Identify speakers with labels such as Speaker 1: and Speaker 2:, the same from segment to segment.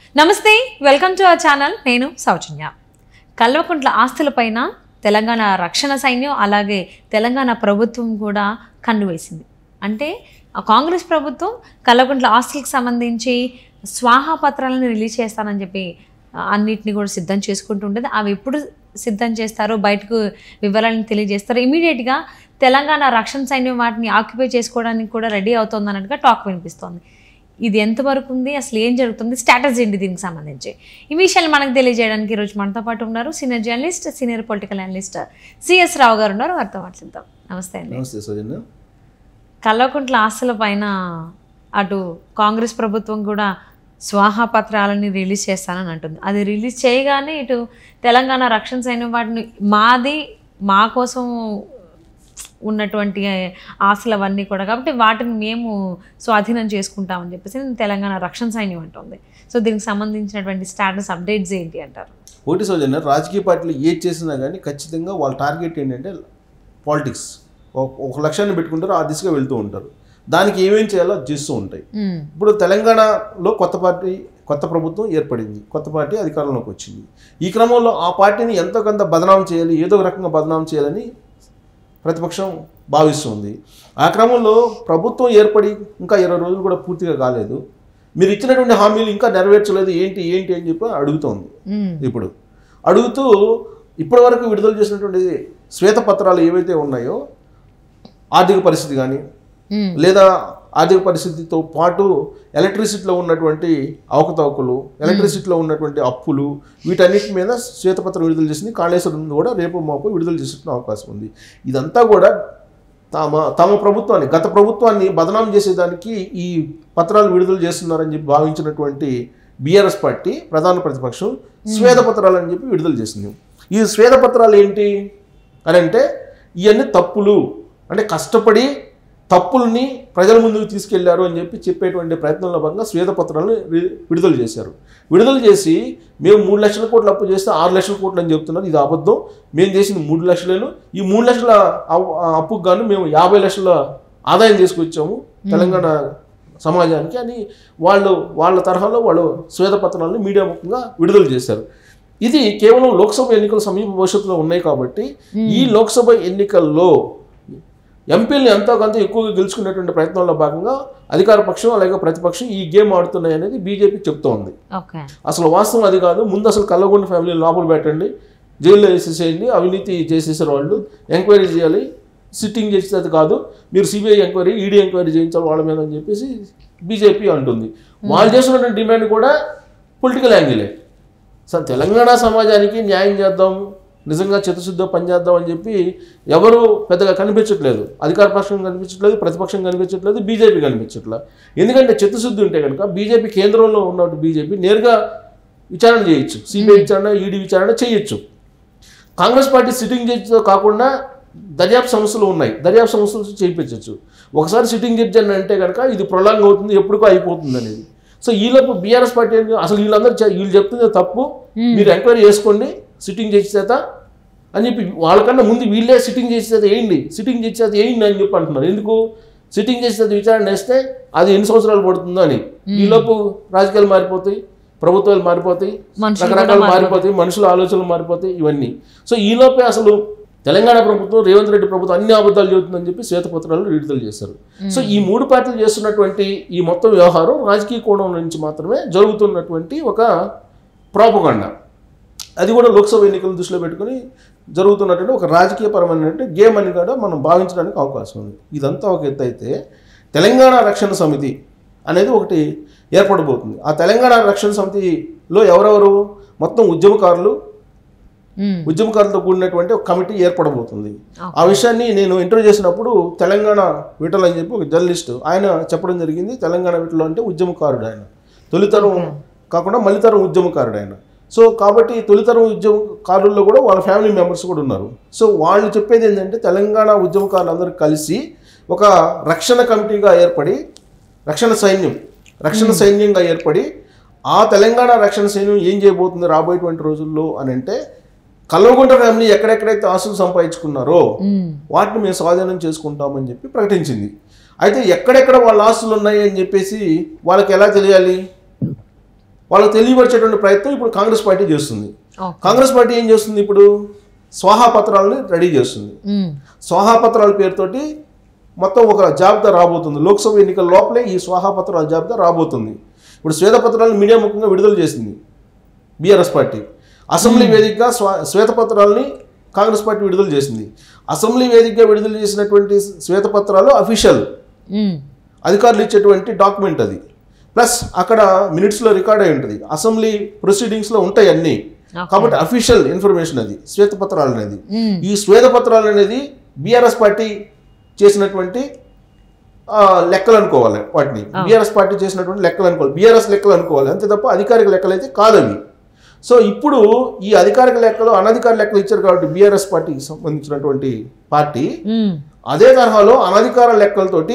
Speaker 1: నమస్తే welcome to our channel నేను సౌజన్య కల్వకుంట్ల ఆస్తులపైన తెలంగాణ రక్షణ సైన్యం అలాగే తెలంగాణ ప్రభుత్వం కూడా కన్ను వేసింది అంటే ఆ కాంగ్రెస్ ప్రభుత్వం కల్వకుంట్ల ఆస్తులకు సంబంధించి స్వాహా పత్రాలను రిలీజ్ చేస్తానని చెప్పి ఆ, అన్నిటిని కూడా సిద్ధం చేసుకుంటూ ఉంటుంది అవి ఎప్పుడు సిద్ధం చేస్తారో బయటకు వివరాలను తెలియజేస్తారో ఇమీడియట్గా తెలంగాణ రక్షణ సైన్యం వాటిని ఆక్యుపై చేసుకోవడానికి కూడా రెడీ అవుతుంది అన్నట్టుగా టాక్ వినిపిస్తోంది ఇది ఎంతవరకు ఉంది అసలు ఏం జరుగుతుంది స్టేటస్ ఏంటి దీనికి సంబంధించి ఈ విషయాలు మనకు తెలియజేయడానికి ఈరోజు మనతో పాటు ఉన్నారు senior journalist senior political analyst C S Rao garu ఉన్నారు వారితో మాట్లాడతాం నమస్తే అండి
Speaker 2: నమస్తే సౌజన్య
Speaker 1: కల్వకుంట్ల ఆస్తుల పైన అటు కాంగ్రెస్ ప్రభుత్వం కూడా స్వాహా పత్రాలని రిలీజ్ చేస్తానని అంటుంది అది రిలీజ్ చేయగానే ఇటు తెలంగాణ రక్షణ సైన్యం వాటిని మాది మా కోసం ఉన్నటువంటి ఆస్తులు అవన్నీ కూడా కాబట్టి వాటిని మేము స్వాధీనం చేసుకుంటామని చెప్పేసి తెలంగాణ రక్షణ సైన్యం అంటుంది సో దీనికి సంబంధించినటువంటి స్టాటస్ అప్డేట్స్ ఏంటి అంటారు
Speaker 2: ఒకటి సౌజన్య రాజకీయ పార్టీలు ఏది చేసినా కానీ ఖచ్చితంగా వాళ్ళ టార్గెట్ ఏంటంటే పాలిటిక్స్ ఒక లక్ష్యాన్ని పెట్టుకుంటారు ఆ దిశగా వెళ్తూ ఉంటారు దానికి ఏమేం చేయాలో అది చేస్తూ ఉంటాయి
Speaker 1: మ్మ్.
Speaker 2: ఇప్పుడు తెలంగాణలో కొత్త పార్టీ కొత్త ప్రభుత్వం ఏర్పడింది కొత్త పార్టీ అధికారంలోకి వచ్చింది ఈ క్రమంలో ఆ పార్టీని ఎంతో కొంత బదనాం చేయాలి ఏదో ఒక రకంగా బదనాం చేయాలని ప్రతిపక్షం భావిస్తుంది ఆ క్రమంలో ప్రభుత్వం ఏర్పడి ఇంకా ఇరవై రోజులు కూడా పూర్తిగా కాలేదు మీరు ఇచ్చినటువంటి హామీలు ఇంకా నెరవేర్చలేదు ఏంటి ఏంటి అని చెప్పి అడుగుతోంది
Speaker 1: మ్మ్.
Speaker 2: ఇప్పుడు అడుగుతూ ఇప్పటివరకు విడుదల చేసినటువంటి శ్వేతపత్రాలు ఏవైతే ఉన్నాయో ఆర్థిక పరిస్థితి కానీ
Speaker 1: మ్మ్.
Speaker 2: లేదా ఆర్థిక పరిస్థితితో పాటు ఎలక్ట్రిసిటీలో ఉన్నటువంటి అవకతవకలు ఎలక్ట్రిసిటీలో ఉన్నటువంటి అప్పులు వీటన్నిటి మీద శ్వేతపత్రం విడుదల చేసింది కాళేశ్వరం కూడా రేపు మాపు విడుదల చేసిన అవకాశం ఉంది ఇదంతా కూడా తమ తమ ప్రభుత్వాన్ని గత ప్రభుత్వాన్ని బదనాం చేసేదానికి ఈ పత్రాలు విడుదల చేస్తున్నారని చెప్పి భావించినటువంటి బీఆర్ఎస్ పార్టీ ప్రధాన ప్రతిపక్షం శ్వేతపత్రాలు అని చెప్పి విడుదల చేసింది ఈ శ్వేతపత్రాలు ఏంటి అని అంటే ఇవన్నీ తప్పులు అంటే కష్టపడి తప్పుల్ని ప్రజల ముందుకు తీసుకెళ్లారు అని చెప్పి చెప్పేటువంటి ప్రయత్నంలో భాగంగా శ్వేతపత్రాలను రి- విడుదల చేశారు విడుదల చేసి మేము మూడు లక్షల కోట్లు అప్పు చేస్తే ఆరు లక్షల కోట్లు అని చెప్తున్నారు ఇది అబద్ధం మేము చేసింది మూడు లక్షలేను ఈ మూడు లక్షల అప్పు- అప్పుకు గాను మేము యాభై లక్షల ఆదాయం తీసుకొచ్చాము తెలంగాణ సమాజానికి అని వాళ్ళు వాళ్ళ తరహాలో వాళ్ళు శ్వేతపత్రాలను మీడియా ముఖంగా విడుదల చేశారు ఇది కేవలం లోక్సభ ఎన్నికల సమీప భవిష్యత్తులో ఉన్నాయి కాబట్టి ఈ లోక్సభ ఎన్నికల్లో ఎంపీలను ఎంతో కొంత ఎక్కువగా గెలుచుకునేటువంటి ప్రయత్నంలో భాగంగా అధికార పక్షం అలాగే ప్రతిపక్షం ఈ గేమ్ ఆడుతున్నాయి అనేది బీజేపీ చెప్తోంది
Speaker 1: ఓకే
Speaker 2: అసలు వాస్తవం అది కాదు ముందు అసలు కల్లగొండ ఫ్యామిలీ లోపల పెట్టండి జైల్లో వేసేసేయండి అవినీతి చేసేసారు వాళ్ళు ఎంక్వైరీ చేయాలి సిట్టింగ్ చేసేది కాదు మీరు సిబిఐ ఎంక్వైరీ ఈడీ ఎంక్వైరీ చేయించాలి వాళ్ళ మీద అని చెప్పేసి బీజేపీ అంటుంది వాళ్ళు చేస్తున్నటువంటి డిమాండ్ కూడా పొలిటికల్ యాంగిలే సార్ తెలంగాణ సమాజానికి న్యాయం చేద్దాం నిజంగా చిత్తశుద్ధ పనిచేద్దాం అని చెప్పి ఎవరు పెద్దగా కనిపించట్లేదు అధికార పక్షం కనిపించట్లేదు ప్రతిపక్షం కనిపించట్లేదు బీజేపీ కనిపించట్లేదు ఎందుకంటే చిత్తశుద్ధి ఉంటే కనుక బీజేపీ కేంద్రంలో ఉన్న బీజేపీ నేరుగా విచారణ చేయొచ్చు సిబిఐ విచారణ ఈడీ విచారణ చేయొచ్చు కాంగ్రెస్ పార్టీ సిట్టింగ్ జడ్జితో కాకుండా దర్యాప్తు సంస్థలు ఉన్నాయి దర్యాప్తు సంస్థలు చేయించవచ్చు ఒకసారి సిట్టింగ్ జడ్జి అని అంటే కనుక ఇది ప్రొలాంగ్ అవుతుంది ఎప్పటికో అయిపోతుంది అనేది సో ఈలోపు బీఆర్ఎస్ పార్టీ ఏంటి? అసలు వీళ్ళందరూ చె- వీళ్ళు చెప్తుంది తప్పు మీరు ఎంక్వైరీ చేసుకోండి సిట్టింగ్ జడ్జి చేత అని చెప్పి వాళ్ళకన్నా ముందు వీళ్ళే సిట్టింగ్ జడ్జి చేత వేయండి సిట్టింగ్ జడ్జి చేత వేయండి అని చెప్పి అంటున్నారు ఎందుకు సిట్టింగ్ జడ్జి చేత విచారణ వేస్తే అది ఎన్ని సంవత్సరాలు పడుతుందో అని ఈలోపు రాజకీయాలు మారిపోతాయి ప్రభుత్వాలు మారిపోతాయి
Speaker 1: మనుషులు కూడా
Speaker 2: రకరకాలు మారిపోతాయి మనుషుల ఆలోచనలు మారిపోతాయి ఇవన్నీ సో ఈలోపే అసలు తెలంగాణ ప్రభుత్వం రేవంత్ రెడ్డి ప్రభుత్వం అన్ని అబద్ధాలు చెబుతుందని చెప్పి శ్వేతపత్రాలు విడుదల చేశారు సో ఈ మూడు పార్టీలు చేస్తున్నటువంటి ఈ మొత్తం వ్యవహారం రాజకీయ కోణం నుంచి మాత్రమే జరుగుతున్నటువంటి ఒక ప్రాపగండ అది కూడా లోక్సభ ఎన్నికలు దృష్టిలో పెట్టుకుని జరుగుతున్నటువంటి ఒక రాజకీయపరమైన గేమ్ అని కూడా మనం భావించడానికి అవకాశం ఉంది ఇదంతా ఒక ఎత్తు అయితే తెలంగాణ రక్షణ సమితి అనేది ఒకటి ఏర్పడబోతుంది ఆ తెలంగాణ రక్షణ సమితిలో ఎవరెవరు మొత్తం ఉద్యమకారులు
Speaker 1: మ్మ్.
Speaker 2: ఉద్యమకారులతో కూడినటువంటి ఒక కమిటీ ఏర్పడబోతుంది ఆ విషయాన్ని నేను ఇంటర్వ్యూ చేసినప్పుడు తెలంగాణ విటల్ అని చెప్పి ఒక జర్నలిస్ట్ ఆయన చెప్పడం జరిగింది తెలంగాణ విటల్ అంటే ఉద్యమకారుడు ఆయన తొలితరం కాకుండా మలితరం ఉద్యమకారుడు ఆయన సో కాబట్టి తొలితరం ఉద్యమకారుల్లో కూడా వాళ్ళ ఫ్యామిలీ మెంబర్స్ కూడా ఉన్నారు సో వాళ్ళు చెప్పేది ఏంటంటే తెలంగాణ ఉద్యమకారులందరూ కలిసి ఒక రక్షణ కమిటీగా ఏర్పడి రక్షణ సైన్యం రక్షణ సైన్యంగా ఏర్పడి ఆ తెలంగాణ రక్షణ సైన్యం ఏం చేయబోతుంది రాబోయేటువంటి రోజుల్లో అని అంటే కల్వకుంట ఫ్యామిలీ ఎక్కడెక్కడైతే ఆస్తులు సంపాదించుకున్నారో
Speaker 1: మ్మ్.
Speaker 2: వాటిని మేము స్వాధీనం చేసుకుంటామని చెప్పి ప్రకటించింది అయితే ఎక్కడెక్కడ వాళ్ళ ఆస్తులు ఉన్నాయి అని చెప్పేసి వాళ్ళకి ఎలా తెలియాలి వాళ్ళకి తెలియపరిచేటువంటి ప్రయత్నం ఇప్పుడు కాంగ్రెస్ పార్టీ చేస్తుంది
Speaker 1: ఓకే
Speaker 2: కాంగ్రెస్ పార్టీ ఏం చేస్తుంది ఇప్పుడు స్వాహా పత్రాలని రెడీ చేస్తుంది
Speaker 1: మ్మ్.
Speaker 2: స్వాహా పత్రాల పేరుతోటి మొత్తం ఒక జాబితా రాబోతుంది లోక్సభ ఎన్నికల లోపలే ఈ స్వాహా పత్రాల జాబితా రాబోతుంది ఇప్పుడు శ్వేతపత్రాలను మీడియా ముఖంగా విడుదల చేసింది బీఆర్ఎస్ పార్టీ అసెంబ్లీ వేదికగా స్వా శ్వేతపత్రాలని కాంగ్రెస్ పార్టీ విడుదల చేసింది అసెంబ్లీ వేదికగా విడుదల చేసినటువంటి శ్వేతపత్రాలు అఫీషియల్
Speaker 1: మ్మ్.
Speaker 2: అధికారులు ఇచ్చేటువంటి డాక్యుమెంట్ అది ప్లస్ అక్కడ మినిట్స్లో రికార్డ్ అయి ఉంటుంది అసెంబ్లీ ప్రొసీడింగ్స్లో ఉంటాయి అన్నీ
Speaker 1: ఓకే.
Speaker 2: కాబట్టి అఫీషియల్ ఇన్ఫర్మేషన్ అది శ్వేతపత్రాలు అనేది
Speaker 1: మ్మ్.
Speaker 2: ఈ శ్వేతపత్రాలు అనేది బీఆర్ఎస్ పార్టీ చేసినటువంటి ఆ, లెక్కలు అనుకోవాలి వాటిని బీఆర్ఎస్ పార్టీ చేసినటువంటి లెక్కలు అనుకోవాలి బీఆర్ఎస్ లెక్కలు అనుకోవాలి అంతే తప్ప అధికారిక లెక్కలు అయితే కాదవి సో ఇప్పుడు ఈ అధికారిక లెక్కలు అనధికార లెక్కలు ఇచ్చారు కాబట్టి బీఆర్ఎస్ పార్టీకి సంబంధించినటువంటి పార్టీ
Speaker 1: మ్మ్.
Speaker 2: అదే తరహాలో అనధికార లెక్కలతోటి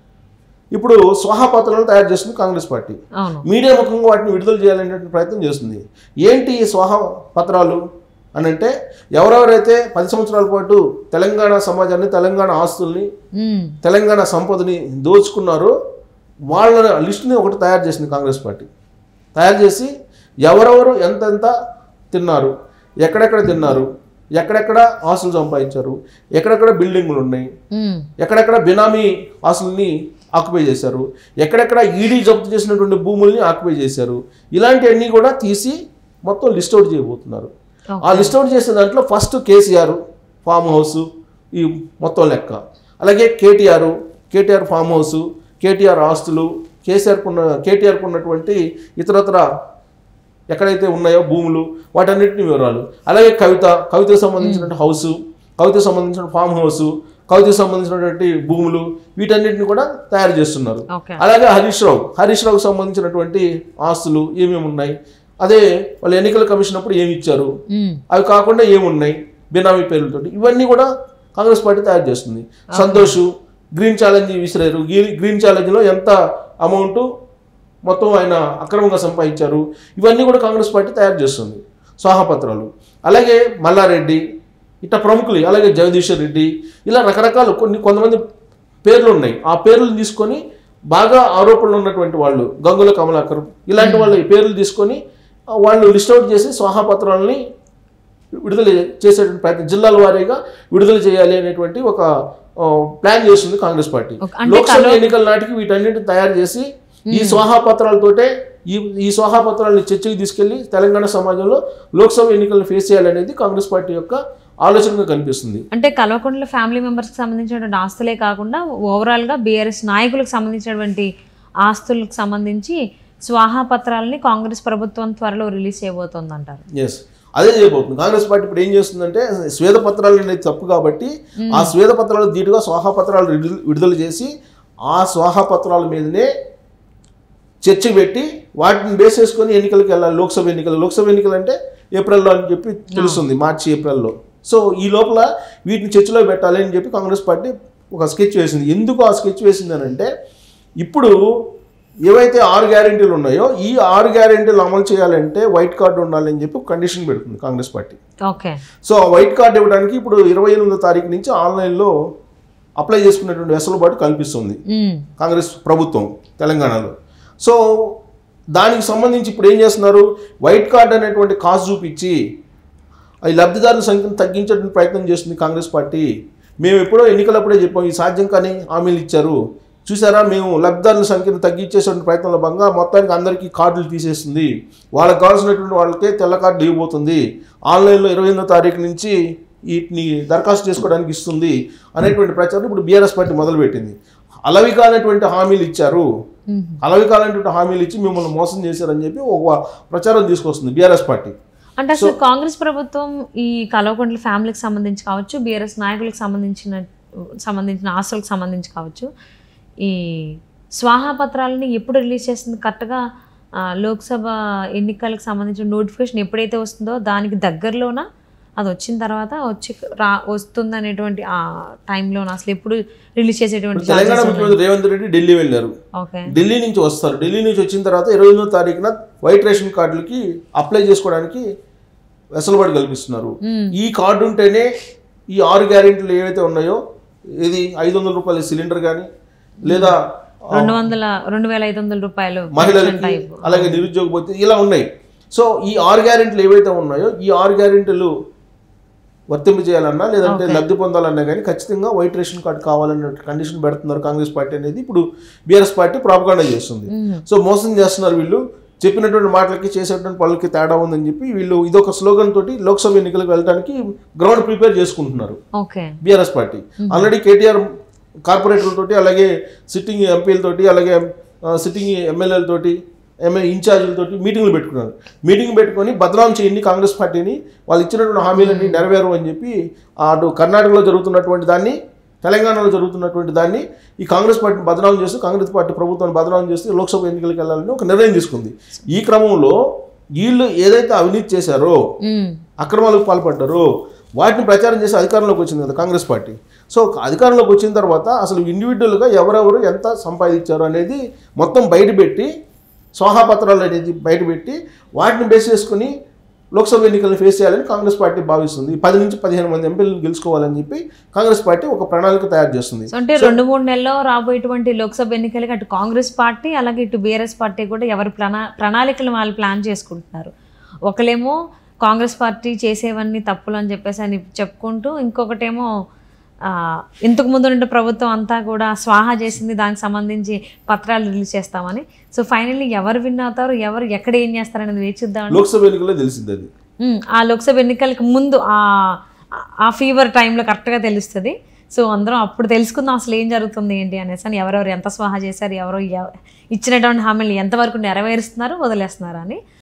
Speaker 2: ఇప్పుడు స్వాహా పత్రాలను తయారు చేస్తుంది కాంగ్రెస్ పార్టీ
Speaker 1: అవును
Speaker 2: మీడియా ముఖంగా వాటిని విడుదల చేయాలనే ప్రయత్నం చేస్తుంది ఏంటి ఈ స్వాహ పత్రాలు అని అంటే ఎవరెవరైతే పది సంవత్సరాల పాటు తెలంగాణ సమాజాన్ని తెలంగాణ ఆస్తుల్ని
Speaker 1: మ్మ్.
Speaker 2: తెలంగాణ సంపదని దోచుకున్నారో వాళ్ళ లిస్టుని ఒకటి తయారు చేసింది కాంగ్రెస్ పార్టీ తయారు చేసి ఎవరెవరు ఎంతెంత తిన్నారు ఎక్కడెక్కడ తిన్నారు ఎక్కడెక్కడ ఆస్తులు సంపాదించారు ఎక్కడెక్కడ బిల్డింగులు ఉన్నాయి
Speaker 1: మ్మ్.
Speaker 2: ఎక్కడెక్కడ బినామీ ఆస్తుల్ని ఆక్యుపై చేశారు ఎక్కడెక్కడ ఈడీ జప్తు చేసినటువంటి భూముల్ని ఆక్యుపై చేశారు ఇలాంటివన్నీ కూడా తీసి మొత్తం లిస్ట్ అవుట్ చేయబోతున్నారు
Speaker 1: ఓకే.
Speaker 2: ఆ లిస్ట్ అవుట్ చేసిన దాంట్లో ఫస్ట్ కేసీఆర్ ఫామ్ హౌస్ ఈ మొత్తం లెక్క అలాగే కేటీఆర్ కేటీఆర్ ఫామ్ హౌస్ కేటీఆర్ ఆస్తులు కేసీఆర్కు ఉన్న కేటీఆర్కు ఉన్నటువంటి ఇతరత్ర ఎక్కడైతే ఉన్నాయో భూములు వాటన్నిటిని వివరాలు అలాగే కవిత కవితకు సంబంధించినటువంటి హౌస్ కవితకు సంబంధించిన ఫామ్ హౌస్ కవితకు సంబంధించినటువంటి భూములు వీటన్నిటిని కూడా తయారు చేస్తున్నారు
Speaker 1: ఓకే
Speaker 2: అలాగే హరీష్ రావు హరీష్ రావుకు సంబంధించినటువంటి ఆస్తులు ఏమేమి ఉన్నాయి అదే వాళ్ళు ఎన్నికల కమిషన్ అప్పుడు ఏమి ఇచ్చారు
Speaker 1: మ్మ్.
Speaker 2: అవి కాకుండా ఏమున్నాయి బినామీ పేర్లతో ఇవన్నీ కూడా కాంగ్రెస్ పార్టీ తయారు చేస్తుంది సంతోష్ గ్రీన్ ఛాలెంజ్ విసిరారు గ్రీ- గ్రీన్ ఛాలెంజ్లో ఎంత అమౌంట్ మొత్తం ఆయన అక్రమంగా సంపాదించారు ఇవన్నీ కూడా కాంగ్రెస్ పార్టీ తయారు చేస్తుంది స్వాహపత్రాలు అలాగే మల్లారెడ్డి ఇట్లా ప్రముఖులు అలాగే జగదీశ్వర్ రెడ్డి ఇలా రకరకాలు కొన్ని కొంతమంది పేర్లు ఉన్నాయి ఆ పేర్లు తీసుకొని బాగా ఆరోపణలు ఉన్నటువంటి వాళ్ళు గంగుల కమలాకర్ ఇలాంటి వాళ్ళ పేర్లు తీసుకొని ఆ, వాళ్ళు లిస్ట్ అవుట్ చేసి స్వాహపత్రాలని విడుదల చేసేటువంటి ప్రయత్నం జిల్లాల వారీగా విడుదల చేయాలి అనేటువంటి ఒక ఆ, ప్లాన్ చేస్తుంది కాంగ్రెస్ పార్టీ
Speaker 1: ఒక- అంటే
Speaker 2: లోక్సభ ఎన్నికల నాటికి వీటన్నిటిని తయారు చేసి ఈ స్వాహా పత్రాలతోటే ఈ ఈ స్వాహా పత్రాలని చర్చకి తీసుకెళ్లి తెలంగాణ సమాజంలో లోక్సభ ఎన్నికలను ఫేస్ చేయాలనేది కాంగ్రెస్ పార్టీ యొక్క ఆలోచనగా కనిపిస్తుంది
Speaker 1: అంటే కల్వకుంట్ల ఫ్యామిలీ మెంబర్స్కి సంబంధించినటువంటి ఆస్తులే కాకుండా ఓవరాల్గా బీఆర్ఎస్ నాయకులకు సంబంధించినటువంటి ఆస్తులకు సంబంధించి స్వాహా పత్రాలని కాంగ్రెస్ ప్రభుత్వం త్వరలో రిలీజ్ చేయబోతోంది అంటారు
Speaker 2: ఎస్ అదే చేయబోతుంది కాంగ్రెస్ పార్టీ ఇప్పుడు ఏం చేస్తుందంటే స్వేద పత్రాలు అనేది తప్పు కాబట్టి ఆ స్వేద పత్రాలు ధీటుగా స్వాహా పత్రాలు విడుదల- విడుదల చేసి ఆ స్వాహా పత్రాల మీదనే చర్చ పెట్టి వాటిని బేస్ చేసుకొని ఎన్నికలకు వెళ్ళాలి లోక్సభ ఎన్నికలు లోక్సభ ఎన్నికలు అంటే ఏప్రిల్లో అని చెప్పి తెలుస్తుంది మార్చి ఏప్రిల్లో సో ఈ లోపల వీటిని చర్చలో పెట్టాలి అని చెప్పి కాంగ్రెస్ పార్టీ ఒక స్కెచ్ వేసింది ఎందుకు ఆ స్కెచ్ వేసింది అని అంటే ఇప్పుడు ఏవైతే ఆరు గ్యారెంటీలు ఉన్నాయో ఈ ఆరు గ్యారెంటీలు అమలు చేయాలంటే వైట్ కార్డు ఉండాలని చెప్పి కండిషన్ పెడుతుంది కాంగ్రెస్ పార్టీ
Speaker 1: ఓకే
Speaker 2: సో ఆ వైట్ కార్డు ఇవ్వడానికి ఇప్పుడు ఇరవై ఎనిమిదో తారీఖు నుంచి ఆన్లైన్లో అప్లై చేసుకునేటువంటి వెసులుబాటు కల్పిస్తుంది
Speaker 1: మ్మ్.
Speaker 2: కాంగ్రెస్ ప్రభుత్వం తెలంగాణలో సో దానికి సంబంధించి ఇప్పుడు ఏం చేస్తున్నారు వైట్ కార్డ్ అనేటువంటి కాస్ట్ చూపించి ఈ లబ్ధిదారుల సంఖ్యను తగ్గించడానికి ప్రయత్నం చేస్తుంది కాంగ్రెస్ పార్టీ మేము ఎప్పుడో ఎన్నికలప్పుడే చెప్పాం ఈ సాధ్యం కానీ హామీలు ఇచ్చారు చూసారా మేము లబ్ధిదారుల సంఖ్యను తగ్గించేటువంటి ప్రయత్నంలో భాగంగా మొత్తానికి అందరికీ కార్డులు తీసేస్తుంది వాళ్ళకి కావాల్సినటువంటి వాళ్ళకే తెల్ల కార్డు ఇవ్వబోతుంది ఆన్లైన్లో ఇరవై ఎనిమిదో తారీఖు నుంచి వీటిని దరఖాస్తు చేసుకోవడానికి ఇస్తుంది అనేటువంటి ప్రచారం ఇప్పుడు బీఆర్ఎస్ పార్టీ మొదలుపెట్టింది అలవి కానటువంటి హామీలు ఇచ్చారు
Speaker 1: మ్మ్.
Speaker 2: అలవి కానటువంటి హామీలు ఇచ్చి మిమ్మల్ని మోసం చేశారని చెప్పి ఒక ప్రచారం తీసుకొస్తుంది బీఆర్ఎస్ పార్టీ
Speaker 1: అంటే అసలు కాంగ్రెస్ ప్రభుత్వం ఈ కల్వకుంట్ల ఫ్యామిలీకి సంబంధించి కావచ్చు బీఆర్ఎస్ నాయకులకు సంబంధించిన సంబంధించిన ఆస్తులకు సంబంధించి కావచ్చు ఈ స్వాహా పత్రాలని ఎప్పుడు రిలీజ్ చేస్తుంది కరెక్ట్గా ఆ, లోక్సభ ఎన్నికలకు సంబంధించిన నోటిఫికేషన్ ఎప్పుడైతే వస్తుందో దానికి దగ్గరలోన అది వచ్చిన తర్వాత వచ్చి రా వస్తుంది అనేటువంటి ఆ టైంలోన అసలు ఎప్పుడు రిలీజ్ చేసేటువంటి
Speaker 2: తెలంగాణ ముఖ్యమంత్రి రేవంత్ రెడ్డి ఢిల్లీ వెళ్ళారు
Speaker 1: ఓకే
Speaker 2: ఢిల్లీ నుంచి వస్తారు ఢిల్లీ నుంచి వచ్చిన తర్వాత ఇరవై ఎనిమిదో తారీఖున వైట్ రేషన్ కార్డులకి అప్లై చేసుకోవడానికి వెసులుబాటు కల్పిస్తున్నారు
Speaker 1: మ్మ్.
Speaker 2: ఈ కార్డు ఉంటేనే ఈ ఆరు గ్యారెంటీలు ఏవైతే ఉన్నాయో ఇది ఐదు వందల రూపాయల సిలిండర్ కానీ లేదా
Speaker 1: రెండు వందల రెండు వేల ఐదు వందల రూపాయలు
Speaker 2: మహిళలకి
Speaker 1: type.
Speaker 2: అలాగే నిరుద్యోగ భృతి ఇలా ఉన్నాయి సో ఈ ఆరు గ్యారెంటీలు ఏవైతే ఉన్నాయో ఈ ఆరు గ్యారెంటీలు వర్తింపు చేయాలన్నా లేదంటే లబ్ధి పొందాలన్నా కానీ ఖచ్చితంగా వైట్ రేషన్ కార్డు కావాలనే కండిషన్ పెడుతున్నారు కాంగ్రెస్ పార్టీ అనేది ఇప్పుడు బీఆర్ఎస్ పార్టీ ప్రాపగాండా చేస్తుంది
Speaker 1: మ్మ్.
Speaker 2: సో మోసం చేస్తున్నారు వీళ్ళు చెప్పినటువంటి మాటలకి చేసేటువంటి పనులకి తేడా ఉందని చెప్పి వీళ్ళు ఇదొక స్లోగన్ తోటి లోక్సభ ఎన్నికలకు వెళ్ళడానికి గ్రౌండ్ ప్రిపేర్ చేసుకుంటున్నారు
Speaker 1: okay
Speaker 2: BRS party already KTR కార్పొరేటర్లతోటి అలాగే సిట్టింగ్ ఎంపీలతోటి అలాగే సిట్టింగ్ ఎమ్మెల్యేలతోటి ఎమ్మెల్యే ఇన్ఛార్జీలతోటి మీటింగ్లు పెట్టుకున్నారు మీటింగ్ పెట్టుకొని బదనాం చేయండి కాంగ్రెస్ పార్టీని వాళ్ళు ఇచ్చినటువంటి హామీలన్నీ నెరవేరు అని చెప్పి అటు కర్ణాటకలో జరుగుతున్నటువంటి దాన్ని తెలంగాణలో జరుగుతున్నటువంటి దాన్ని ఈ కాంగ్రెస్ పార్టీని బదనాం చేస్తూ కాంగ్రెస్ పార్టీ ప్రభుత్వాన్ని బదనాం చేస్తూ లోక్సభ ఎన్నికలకు వెళ్ళాలని ఒక నిర్ణయం తీసుకుంది ఈ క్రమంలో వీళ్ళు ఏదైతే అవినీతి చేశారో
Speaker 1: మ్మ్.
Speaker 2: అక్రమాలకు పాల్పడ్డారు వాటిని ప్రచారం చేసి అధికారంలోకి వచ్చింది కదా కాంగ్రెస్ పార్టీ సో అధికారంలోకి వచ్చిన తర్వాత అసలు ఇండివిజువల్గా ఎవరెవరు ఎంత సంపాదించారు అనేది మొత్తం బయటపెట్టి స్వాహాపత్రాలు అనేది బయటపెట్టి వాటిని బేస్ చేసుకుని లోక్సభ ఎన్నికలను ఫేస్ చేయాలని కాంగ్రెస్ పార్టీ భావిస్తుంది పది నుంచి పదిహేను మంది ఎంపీలను గెలుచుకోవాలని చెప్పి కాంగ్రెస్ పార్టీ ఒక ప్రణాళిక తయారు చేస్తుంది
Speaker 1: సో అంటే రెండు మూడు నెలల్లో రాబోయేటువంటి లోక్సభ ఎన్నికలకి అటు కాంగ్రెస్ పార్టీ అలాగే ఇటు బీఆర్ఎస్ పార్టీ కూడా ఎవరి ప్రణా ప్రణాళికలు వాళ్ళు ప్లాన్ చేసుకుంటున్నారు ఒకలేమో కాంగ్రెస్ పార్టీ చేసేవన్నీ తప్పులు అని చెప్పేసి అని చెప్పుకుంటూ ఇంకొకటేమో ఆ, ఇంతకు ముందు నుండి ప్రభుత్వం అంతా కూడా స్వాహా చేసింది దానికి సంబంధించి పత్రాలు రిలీజ్ చేస్తామని సో ఫైనల్లీ ఎవరు విన్ అవుతారు ఎవరు ఎక్కడ ఏం చేస్తారనేది వేచి చూద్దామండి
Speaker 2: లోక్సభ ఎన్నికల్లో తెలిసింది అది
Speaker 1: ఉమ్, ఆ లోక్సభ ఎన్నికలకు ముందు ఆ ఆ ఫీవర్ టైంలో కరెక్ట్గా తెలుస్తుంది సో అందరం అప్పుడు తెలుసుకుందాం అసలు ఏం జరుగుతుంది ఏంటి అనేసి అని ఎవరెవరు ఎంత స్వాహా చేశారు ఎవరు ఎవ- ఇచ్చినటువంటి హామీలు ఎంతవరకు నెరవేరుస్తున్నారు వదిలేస్తున్నారు అని